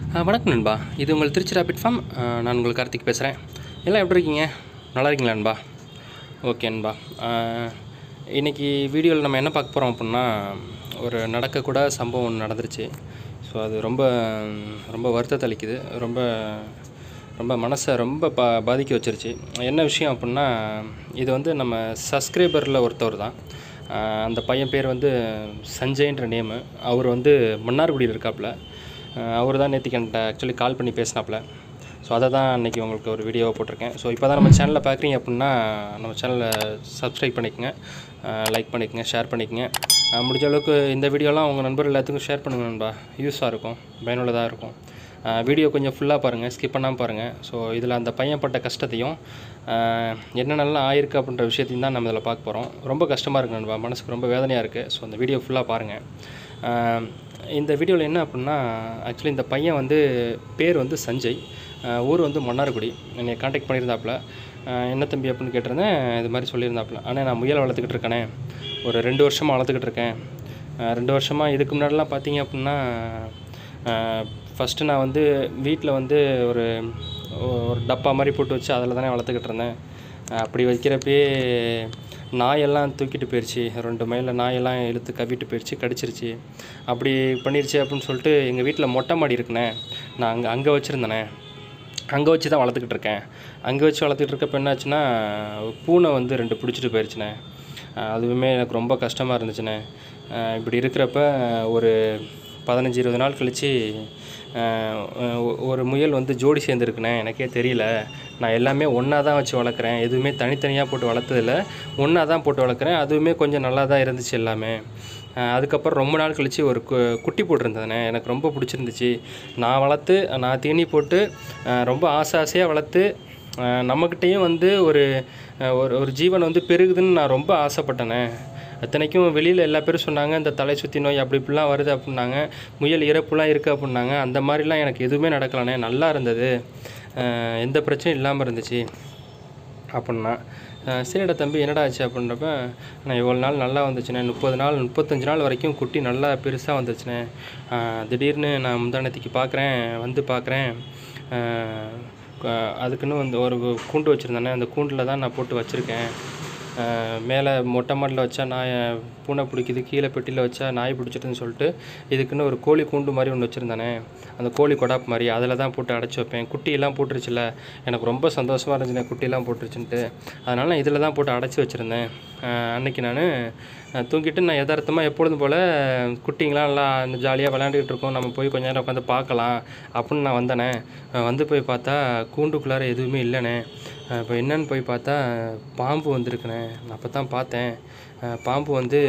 ஆ, வணக்கம் நண்பா இது உங்கள் திருச்சி ராபிட் ஃபார்ம் ஆ, நான் உங்கள் கார்த்திக் பேசுகிறேன் எல்லாம் எப்படி இருக்கீங்க நல்லா இருக்கீங்களா நண்பா ஓகே நண்பா ஆ, இன்னைக்கு வீடியோவில் நம்ம என்ன பார்க்க போகிறோம் அப்படின்னா ஒரு நடக்கக்கூட சம்பவம் ஒன்று நடந்துருச்சு ஸோ அது ரொம்ப ரொம்ப வருத்தத்தை அளிக்குது ரொம்ப ரொம்ப மனசை ரொம்ப பா பாதிக்க வச்சிருச்சு என்ன விஷயம் அப்படின்னா இது வந்து நம்ம சப்ஸ்கிரைபரில் ஒருத்தவர் தான் ஆஹ் அந்த பையன் பேர் வந்து சஞ்சய்ன்ற நேமு அவர் வந்து மன்னார்குடியில் இருக்காப்புல அவர் தான் நேற்றுக்கு என்கிட்ட ஆக்சுவலி கால் பண்ணி பேசினாப்புல ஸோ அதை தான் அன்றைக்கி உங்களுக்கு ஒரு வீடியோவை போட்டிருக்கேன் ஸோ இப்போ தான் நம்ம சேனலில் பார்க்குறீங்க அப்படின்னா நம்ம சேனலை சப்ஸ்கிரைப் பண்ணிக்கங்க லைக் பண்ணிக்கங்க ஷேர் பண்ணிக்கங்க ஆஹ் முடிஞ்ச அளவுக்கு இந்த வீடியோலாம் உங்கள் நண்பர் எல்லாத்துக்கும் ஷேர் பண்ணுங்க நண்பா யூஸாக இருக்கும் பயனுள்ளதாக இருக்கும் வீடியோ கொஞ்சம் ஃபுல்லாக பாருங்கள் ஸ்கிப் பண்ணாமல் பாருங்கள் ஸோ இதில் அந்த பையன் பட்ட கஷ்டத்தையும் ஆஹ் என்னென்னலாம் ஆயிருக்கு அப்படின்ற விஷயத்தையும் தான் நம்ம இதில் பார்க்க போகிறோம் ரொம்ப கஷ்டமாக இருக்கு நண்பா மனசுக்கு ரொம்ப வேதனையாக இருக்குது ஸோ அந்த வீடியோ ஃபுல்லாக பாருங்கள் ஆஹ் இந்த வீடியோவில் என்ன அப்படின்னா ஆக்சுவலி இந்த பையன் வந்து பேர் வந்து சஞ்சய் ஆஹ் ஊர் வந்து மன்னார்குடி என்னை காண்டாக்ட் பண்ணியிருந்தாப்புல ஆஹ் என்ன தம்பி அப்படின்னு கேட்டிருந்தேன் இது மாதிரி சொல்லியிருந்தாப்புல ஆனால் நான் முயல் வளர்த்துக்கிட்டு இருக்கேனே ஒரு ரெண்டு வருஷமாக வளர்த்துக்கிட்டு இருக்கேன் ஆஹ் ரெண்டு வருஷமாக இதுக்கு முன்னாடிலாம் பார்த்தீங்க அப்படின்னா ஃபஸ்ட்டு நான் வந்து வீட்டில் வந்து ஒரு ஒரு டப்பா மாதிரி போட்டு வச்சு அதில் தானே வளர்த்துக்கிட்டு இருந்தேன் ஆஹ் அப்படி வைக்கிறப்பயே நாயெல்லாம் தூக்கிட்டு போயிடுச்சு ரெண்டு மைலில் நாயெல்லாம் இழுத்து கவிட்டு போயிடுச்சு கடிச்சிருச்சு அப்படி பண்ணிருச்சு அப்படின்னு சொல்லிட்டு எங்கள் வீட்டில் மொட்டை மாடி இருக்குண்ணே நான் அங்கே அங்கே வச்சுருந்தேனே அங்கே வச்சு தான் வளர்த்துக்கிட்டு இருக்கேன் அங்கே வச்சு வளர்த்துக்கிட்டு இருக்கப்ப என்னாச்சுன்னா பூனை வந்து ரெண்டு பிடிச்சிட்டு போயிடுச்சுண்ணே ஆஹ் அதுவுமே எனக்கு ரொம்ப கஷ்டமாக இருந்துச்சுண்ணே ஆஹ் இப்படி இருக்கிறப்ப ஒரு பதினஞ்சு இருபது நாள் கழித்து ஒரு முயல் வந்து ஜோடி சேர்ந்துருக்குண்ணே எனக்கே தெரியல நான் எல்லாமே ஒன்றா தான் வச்சு வளர்க்குறேன் எதுவுமே தனித்தனியாக போட்டு வளர்த்ததில்ல ஒன்றா தான் போட்டு வளர்க்குறேன் அதுவுமே கொஞ்சம் நல்லா தான் இருந்துச்சு எல்லாமே ஆஹ் அதுக்கப்புறம் ரொம்ப நாள் கழித்து ஒரு கு குட்டி போட்டிருந்ததுண்ணே எனக்கு ரொம்ப பிடிச்சிருந்துச்சு நான் வளர்த்து நான் தீனி போட்டு ஆஹ் ரொம்ப ஆசை ஆசையாக வளர்த்து ஆஹ் நம்மக்கிட்டேயும் வந்து ஒரு ஆஹ் ஒரு ஒரு ஜீவன் வந்து பெருகுதுன்னு நான் ரொம்ப ஆசைப்பட்டேனே அத்தனைக்கும் வெளியில் எல்லா பேரும் சொன்னாங்க இந்த தலை சுற்றி நோய் அப்படி இப்படிலாம் வருது அப்படின்னாங்க முயல் இறப்புலாம் இருக்குது அப்படின்னாங்க அந்த மாதிரிலாம் எனக்கு எதுவுமே நடக்கலண்ணே நல்லா இருந்தது ஆஹ் எந்த பிரச்சனையும் இல்லாமல் இருந்துச்சு அப்படின்னா அஹ் சரிடா தம்பி என்னடா ஆச்சு அப்படின்றப்ப நான் இவ்வளோ நாள் நல்லா வந்துச்சுண்ணே முப்பது நாள் முப்பத்தஞ்சு நாள் வரைக்கும் குட்டி நல்லா பெருசாக வந்துச்சுண்ணே அஹ் திடீர்னு நான் முந்தானத்துக்கு பார்க்குறேன் வந்து பார்க்குறேன் அதுக்குன்னு வந்து ஒரு கூண்டு வச்சுருந்தேனே அந்த கூண்டில் தான் நான் போட்டு வச்சுருக்கேன் மேலே மொட்டை மாடியில் வச்சா நாய் பூனை பிடிக்குது கீழே பெட்டியில் வச்சா நாய் பிடிச்சிட்டுன்னு சொல்லிட்டு இதுக்குன்னு ஒரு கோழி கூண்டு மாதிரி ஒன்று வச்சுருந்தானே அந்த கோழி கொடாப் மாதிரி அதில் தான் போட்டு அடைச்சி வைப்பேன் குட்டியெல்லாம் போட்டுருச்சுல எனக்கு ரொம்ப சந்தோஷமாக இருந்துச்சுண்ணே குட்டியெல்லாம் போட்டுருச்சுன்ட்டு அதனால் நான் இதில் தான் போட்டு அடைச்சி வச்சுருந்தேன் அன்னைக்கு நான் தூங்கிட்டு நான் யதார்த்தமாக எப்பொழுதும் போல் குட்டிங்களாம் எல்லாம் ஜாலியாக விளையாண்டுக்கிட்டு இருக்கோம் நம்ம போய் கொஞ்ச நேரம் உட்காந்து பார்க்கலாம் அப்படின்னு நான் வந்தேனே அஹ் வந்து போய் பார்த்தா கூண்டுக்குள்ளார எதுவுமே இல்லைண்ணே அஹ் இப்போ என்னன்னு போய் பார்த்தா பாம்பு வந்திருக்குண்ணே நான் அப்போ தான் பார்த்தேன் அஹ் பாம்பு வந்து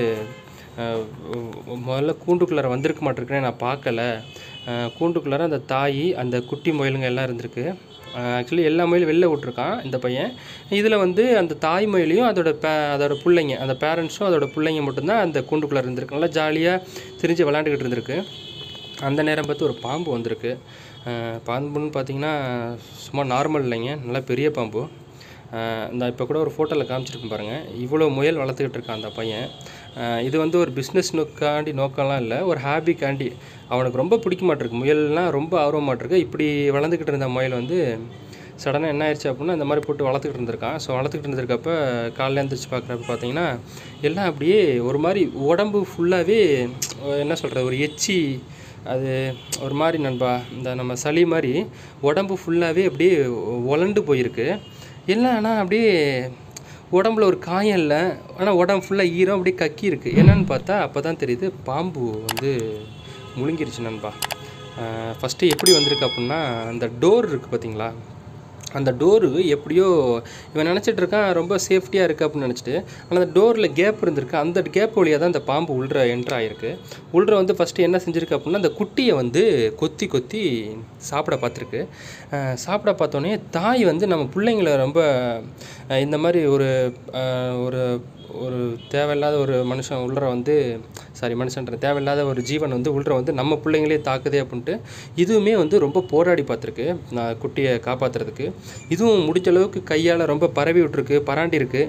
அஹ் முதல்ல கூண்டுக்குள்ளார வந்திருக்க மாட்டிருக்குனே நான் பார்க்கல அஹ் கூண்டுக்குள்ளார அந்த தாய் அந்த குட்டி முயலுங்க எல்லாம் இருந்திருக்கு ஆக்சுவலி எல்லா முயலும் வெளில விட்ருக்கான் இந்த பையன் இதில் வந்து அந்த தாய் முயலையும் அதோட பே அதோட பிள்ளைங்க அந்த பேரண்ட்ஸும் அதோட பிள்ளைங்க மட்டும்தான் அந்த கூண்டுக்குள்ளார இருந்திருக்கு நல்லா ஜாலியாக திரிஞ்சு விளாண்டுக்கிட்டு இருந்திருக்கு அந்த நேரம் பார்த்து ஒரு பாம்பு வந்திருக்கு அஹ் பாம்புன்னு பார்த்தீங்கன்னா சும்மா நார்மல் இல்லைங்க நல்லா பெரிய பாம்பு அஹ் இந்த இப்போ கூட ஒரு ஃபோட்டோவில் காமிச்சிருக்கேன் பாருங்கள் இவ்வளோ முயல் வளர்த்துக்கிட்டு இருக்கான் அந்த பையன் அஹ் இது வந்து ஒரு பிஸ்னஸ் நோக்காண்டி நோக்கம்லாம் இல்லை ஒரு ஹாபிக்காண்டி அவனுக்கு ரொம்ப பிடிக்க மாட்டிருக்கு முயல்லாம் ரொம்ப ஆர்வம் மாட்டிருக்கு இப்படி வளர்ந்துக்கிட்டு இருந்த முயல் வந்து சடனாக என்ன ஆயிடுச்சு அப்படின்னா இந்த மாதிரி போட்டு வளர்த்துக்கிட்டு இருந்திருக்கான் ஸோ வளர்த்துக்கிட்டு இருந்திருக்கப்ப காலைல எழுந்திரிச்சு பார்க்குறப்ப பார்த்தீங்கன்னா எல்லாம் அப்படியே ஒரு மாதிரி உடம்பு ஃபுல்லாகவே என்ன சொல்கிறது ஒரு எச்சி அது ஒரு மாதிரி நண்பா இந்த நம்ம சளி மாதிரி உடம்பு ஃபுல்லாகவே அப்படியே உலண்டு போயிருக்கு எல்லாம் ஆனால் அப்படியே உடம்புல ஒரு காயம் இல்லை ஆனால் உடம்பு ஃபுல்லாக ஈரம் அப்படியே கக்கி இருக்குது என்னன்னு பார்த்தா அப்போ தான் தெரியுது பாம்பு வந்து முழுங்கிருச்சு நண்பா ஃபஸ்ட்டு எப்படி வந்திருக்கு அப்படின்னா அந்த டோர் இருக்குது பார்த்தீங்களா அந்த டோரு எப்படியோ இவன் நினச்சிட்டு இருக்கான் ரொம்ப சேஃப்டியாக இருக்குது அப்படின்னு நினச்சிட்டு ஆனால் அந்த டோரில் கேப் இருந்திருக்கு அந்த கேப் வழியாக தான் அந்த பாம்பு உள்ற என்ட்ரு ஆகிருக்கு உள்ற வந்து ஃபஸ்ட்டு என்ன செஞ்சுருக்கு அப்படின்னா அந்த குட்டியை வந்து கொத்தி கொத்தி சாப்பிட பார்த்துருக்கு அஹ் சாப்பிட பார்த்தோன்னே தாய் வந்து நம்ம பிள்ளைங்கள ரொம்ப அஹ் இந்த மாதிரி ஒரு அஹ் ஒரு ஒரு தேவையில்லாத ஒரு மனுஷன் உள்ளர வந்து சாரி மனுஷன்ற தேவையில்லாத ஒரு ஜீவன் வந்து உள்ள வந்து நம்ம பிள்ளைங்களே தாக்குதே அப்படின்ட்டு இதுவுமே வந்து ரொம்ப போராடி பார்த்துருக்கு நான் குட்டியை காப்பாற்றுறதுக்கு இதுவும் முடிஞ்ச அளவுக்கு கையால் ரொம்ப பரவி விட்டுருக்கு பராண்டி இருக்கு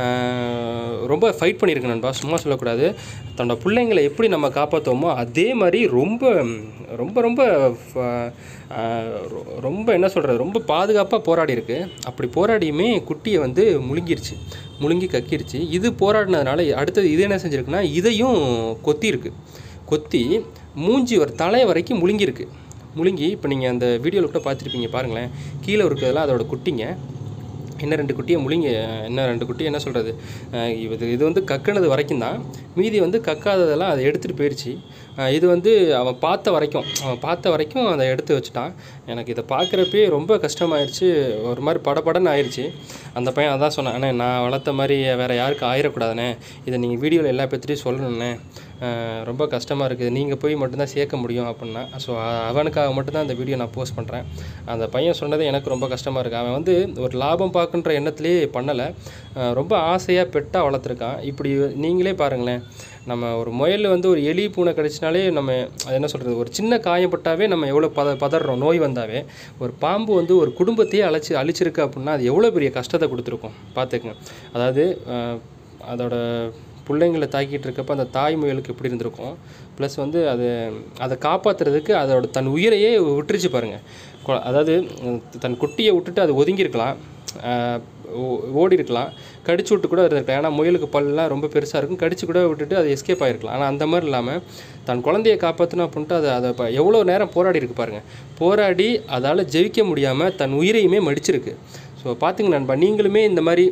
ஆஹ் ரொம்ப ஃபைட் பண்ணியிருக்கு நண்பா சும்மா சொல்லக்கூடாது தன்னோட பிள்ளைங்களை எப்படி நம்ம காப்பாற்றுவோமோ அதே மாதிரி ரொம்ப ரொம்ப ரொம்ப ஃப- ஆஹ் ரொ- ரொம்ப என்ன சொல்கிறது ரொம்ப பாதுகாப்பாக போராடி இருக்கு அப்படி போராடியுமே குட்டியை வந்து முழுங்கிருச்சு முழுங்கி கக்கிருச்சு இது போராடினதுனால அடுத்தது இது என்ன செஞ்சிருக்குன்னா இதையும் கொத்திருக்கு கொத்தி மூஞ்சி ஒரு தலை வரைக்கும் முழுங்கிருக்கு முழுங்கி இப்போ நீங்கள் அந்த வீடியோவில் கூட பார்த்துருப்பீங்க பாருங்களேன் கீழே இருக்கிறதெல்லாம் அதோட குட்டிங்க இன்னும் ரெண்டு குட்டியை முழுங்கி இன்னும் ரெண்டு குட்டி என்ன சொல்கிறது இது இது வந்து கக்குனது வரைக்கும் தான் மீதி வந்து கக்காததெல்லாம் அதை எடுத்துகிட்டு போயிடுச்சு அஹ் இது வந்து அவன் பார்த்த வரைக்கும் அவன் பார்த்த வரைக்கும் அதை எடுத்து வச்சுட்டான் எனக்கு இதை பார்க்குறப்பே ரொம்ப கஷ்டமாயிருச்சு ஒரு மாதிரி படபடன்னு ஆயிடுச்சு அந்த பையன் அதான் சொன்னான் அண்ணே நான் வளர்த்த மாதிரி வேறு யாருக்கும் ஆயிடக்கூடாதுண்ணே இதை நீங்கள் வீடியோவில் எல்லா பேர்த்திட்டையும் சொல்லணுண்ணே அஹ் ரொம்ப கஷ்டமாக இருக்குது நீங்கள் போய் மட்டும்தான் சேர்க்க முடியும் அப்படின்னா ஸோ அவனுக்காக மட்டும்தான் இந்த வீடியோ நான் போஸ்ட் பண்ணுறேன் அந்த பையன் சொன்னது எனக்கு ரொம்ப கஷ்டமாக இருக்குது அவன் வந்து ஒரு லாபம் பார்க்குன்ற எண்ணத்துலேயே பண்ணலை ரொம்ப ஆசையாக பெட்டாக வளர்த்துருக்கான் இப்படி நீங்களே பாருங்களேன் நம்ம ஒரு முயல் வந்து ஒரு எலி பூனை கடிச்சினாலே நம்ம அது என்ன சொல்கிறது ஒரு சின்ன காயப்பட்டாவே நம்ம எவ்வளோ பத பதறோம் நோய் வந்தாவே ஒரு பாம்பு வந்து ஒரு குடும்பத்தையே அழைச்சி அழிச்சிருக்கு அப்படின்னா அது எவ்வளோ பெரிய கஷ்டத்தை கொடுத்துருக்கும் பார்த்துக்குங்க அதாவது அஹ், அதோட பிள்ளைங்களை தாக்கிட்டு இருக்கப்ப அந்த தாய் முயலுக்கு எப்படி இருந்திருக்கும் ப்ளஸ் வந்து அது அதை காப்பாற்றுறதுக்கு அதோட தன் உயிரையே விட்டுருச்சு பாருங்கள் கொ- அதாவது உம், தன் குட்டியை விட்டுட்டு அது ஒதுங்கியிருக்கலாம் ஆஹ், ஓ- ஓடி இருக்கலாம் கடிச்சு விட்டு கூட இருந்திருக்கலாம் ஏன்னா முயலுக்கு பல்லாம் ரொம்ப பெருசாக இருக்கும் கடிச்சு கூட விட்டுட்டு அது எஸ்கேப் ஆகிருக்கலாம் ஆனால் அந்த மாதிரி இல்லாமல் தன் குழந்தையை காப்பாற்றணும் அப்படின்ட்டு அதை அதை இப்போ எவ்வளோ நேரம் போராடி இருக்கு பாருங்க போராடி அதால் ஜெயிக்க முடியாமல் தன் உயிரையுமே மடிச்சிருக்கு ஸோ பார்த்துங்க நண்பா நீங்களுமே இந்த மாதிரி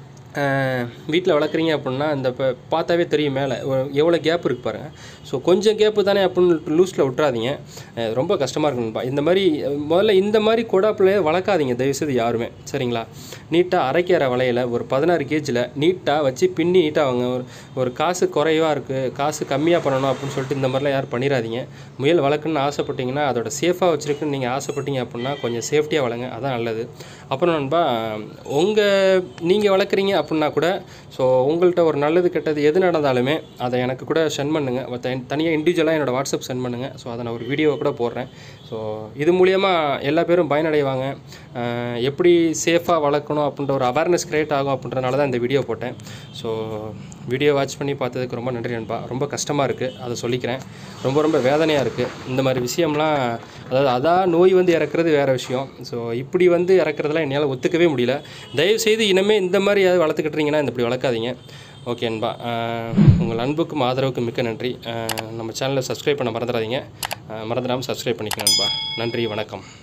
வீட்டில் வளர்க்குறீங்க அப்படின்னா இந்த இப்போ பார்த்தாவே தெரியும் மேலே எவ்வளோ கேப் இருக்கு பாருங்க ஸோ கொஞ்சம் கேப்பு தானே அப்படின்னு லூஸில் விட்றாதீங்க அஹ் ரொம்ப கஷ்டமாக இருக்கும்பா இந்த மாதிரி அஹ் முதல்ல இந்த மாதிரி கொடாப்பில் வளர்க்காதீங்க தயவுசெய்து யாருமே சரிங்களா நீட்டாக அரைக்கிற வலையில் ஒரு பதினாறு கேஜில் நீட்டாக வச்சு பின்னி நீட்டாக அவங்க ஒரு ஒரு காசு குறைவாக இருக்குது காசு கம்மியாக பண்ணணும் அப்படின்னு சொல்லிட்டு இந்த மாதிரிலாம் யாரும் பண்ணிடாதீங்க முயல் வளர்க்கணும்னு ஆசைப்பட்டீங்கன்னா அதோட சேஃபாக வச்சுருக்குன்னு நீங்கள் ஆசைப்பட்டீங்க அப்படின்னா கொஞ்சம் சேஃப்டியாக வளங்க அதான் நல்லது அப்புறம் நண்பா உங்கள் நீங்கள் வளர்க்குறீங்க அப்படின்னா கூட ஸோ உங்கள்கிட்ட ஒரு நல்லது கெட்டது எது நடந்தாலுமே அதை எனக்கு கூட சென்ட் பண்ணுங்கள் தனியாக இண்டிவிஜுவலாக என்னோட வாட்ஸ்அப் சென்ட் பண்ணுங்கள் ஸோ அதை நான் ஒரு வீடியோ கூட போடுறேன் ஸோ இது மூலியமாக எல்லா பேரும் பயனடைவாங்க அஹ் எப்படி சேஃபாக வளர்க்கணும் அப்படின்ற ஒரு அவேர்னஸ் கிரியேட் ஆகும் அப்படின்றனால தான் இந்த வீடியோ போட்டேன் ஸோ வீடியோ வாட்ச் பண்ணி பார்த்ததுக்கு ரொம்ப நன்றி நண்பா ரொம்ப கஷ்டமாக இருக்குது அதை சொல்லிக்கிறேன் ரொம்ப ரொம்ப வேதனையாக இருக்குது இந்த மாதிரி விஷயம்லாம் அதாவது அதான் நோய் வந்து இறக்குறது வேறு விஷயம் ஸோ இப்படி வந்து இறக்குறதெல்லாம் என்னால் ஒத்துக்கவே முடியல தயவுசெய்து இனிமேல் இந்த மாதிரி ஏதாவது வளர்த்துக்கிட்டீங்கன்னா இந்த இப்படி வளர்க்காதீங்க ஓகே அன்பா அஹ் உங்கள் அன்புக்கும் ஆதரவுக்கும் மிக்க நன்றி அஹ் நம்ம சேனலை சப்ஸ்கிரைப் பண்ண மறந்துடாதீங்க அஹ் மறந்துடாமல் சப்ஸ்கிரைப் பண்ணிக்கங்க நண்பா நன்றி வணக்கம்